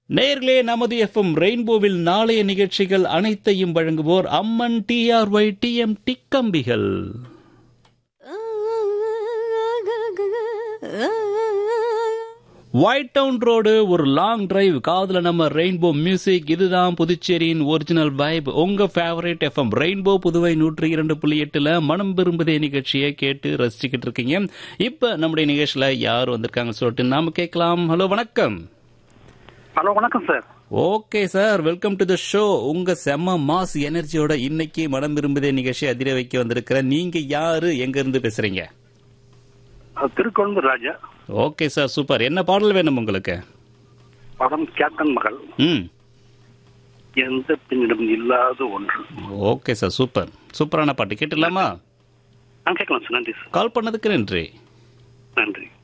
நேர்களே நமது எஃப்எம் ரெயின்போவில் நாளைய நிகழ்ச்சிகள் அனைத்தையும் வழங்குவோர் அம்மன் டிஆர்ஒய் டிஎம் டிக்கம்பிகள் ஒயிட் டவுன் ரோடு ஒரு லாங் டிரைவ் காதுல நம்ம ரெயின்போ மியூசிக் இதுதான் புதுச்சேரியின் ஒரிஜினல் வைப் உங்க ஃபேவரட் எஃப்எம் ரெயின்போ புதுவை நூற்றி இரண்டு புள்ளி எட்டுல மனம் விரும்புதே நிகழ்ச்சியை கேட்டு ரசிச்சுக்கிட்டு இருக்கீங்க இப்ப நம்முடைய நிகழ்ச்சியில யார் வந்திருக்காங்க சொல்லிட்டு நாம கேட்கலாம் ஹலோ வணக்கம் ஹலோ வணக்கம் sir okay sir welcome to the show உங்க செம்ம மாஸ் எனர்ஜியோட இன்னைக்கு மனம் விரும்புதே நிகழ்ச்சி அதிர வைக்க வந்திருக்கிற நீங்க யாரு எங்க இருந்து பேசுறீங்க அஹ், திருக்கொழும்பு ராஜா ஓகே சார் சூப்பர் என்ன பாடல் வேணும் உங்களுக்கு படம் கேப்டன் மகள் ம் எந்த பெண்ணிடம் இல்லாத ஒன்று ஓகே சார் சூப்பர் சூப்பரான பாட்டு கேட்டுடலாமா நான் கேட்கலாம் சார் நன்றி சார் கால் பண்ணதுக்கு நன்றி நன்றி